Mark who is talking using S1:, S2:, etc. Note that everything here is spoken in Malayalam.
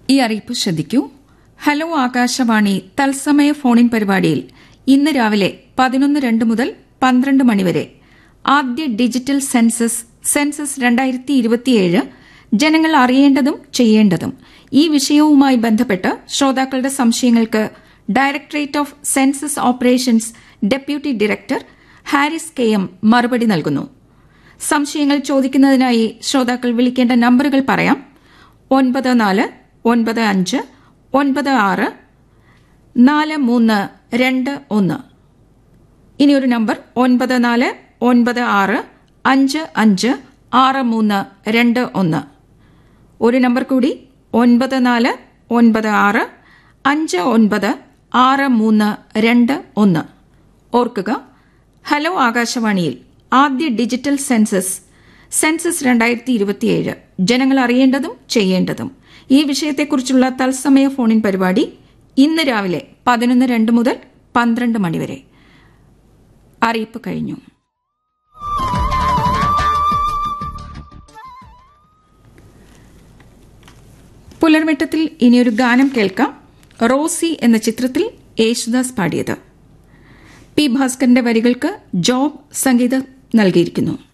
S1: ഈ അറിയിപ്പ് ശ്രദ്ധിക്കൂ ഹലോ ആകാശവാണി തത്സമയ ഫോണിൻ പരിപാടിയിൽ ഇന്ന് രാവിലെ പതിനൊന്ന് രണ്ട് മുതൽ പന്ത്രണ്ട് മണിവരെ ആദ്യ ഡിജിറ്റൽ സെൻസസ് സെൻസസ് രണ്ടായിരത്തി ഇരുപത്തിയേഴ് ജനങ്ങൾ അറിയേണ്ടതും ചെയ്യേണ്ടതും ഈ വിഷയവുമായി ബന്ധപ്പെട്ട് ശ്രോതാക്കളുടെ സംശയങ്ങൾക്ക് directorate of census operations deputy director Haris K M മറുപടി നൽകുന്നു സംശയങ്ങൾ ചോദിക്കുന്നതിനായി ശ്രോതാക്കൾ വിളിക്കേണ്ട നമ്പറുകൾ പറയാം ഒൻപത് നാല് ഒൻപത് അഞ്ച് ഒൻപത് ആറ് നാല് മൂന്ന് രണ്ട് ഒന്ന് ഇനി ഒരു നമ്പർ ഒൻപത് നാല് ഒൻപത് ആറ് അഞ്ച് അഞ്ച് ആറ് മൂന്ന് രണ്ട് ഒന്ന് ഒരു നമ്പർ കൂടി ഒൻപത് നാല് ഒൻപത് ആറ് അഞ്ച് ഒൻപത് ആറ് മൂന്ന് രണ്ട് ഒന്ന് ഓർക്കുക ഹലോ ആകാശവാണിയിൽ ആദ്യ ഡിജിറ്റൽ സെൻസസ് സെൻസസ് രണ്ടായിരത്തി ഇരുപത്തിയേഴ് ജനങ്ങൾ അറിയേണ്ടതും ചെയ്യേണ്ടതും ഈ വിഷയത്തെക്കുറിച്ചുള്ള തത്സമയ ഫോണിൻ പരിപാടി ഇന്ന് രാവിലെ പതിനൊന്ന് രണ്ട് മുതൽ പന്ത്രണ്ട് മണിവരെ അറിയിപ്പ് കഴിഞ്ഞു പുലർവെട്ടത്തിൽ ഇനിയൊരു ഗാനം കേൾക്കാം റോസി എന്ന ചിത്രത്തിൽ യേശുദാസ് പാടിയത് പി ഭാസ്കറിന്റെ വരികൾക്ക് ജോബ് സംഗീതം നൽകിയിരിക്കുന്നു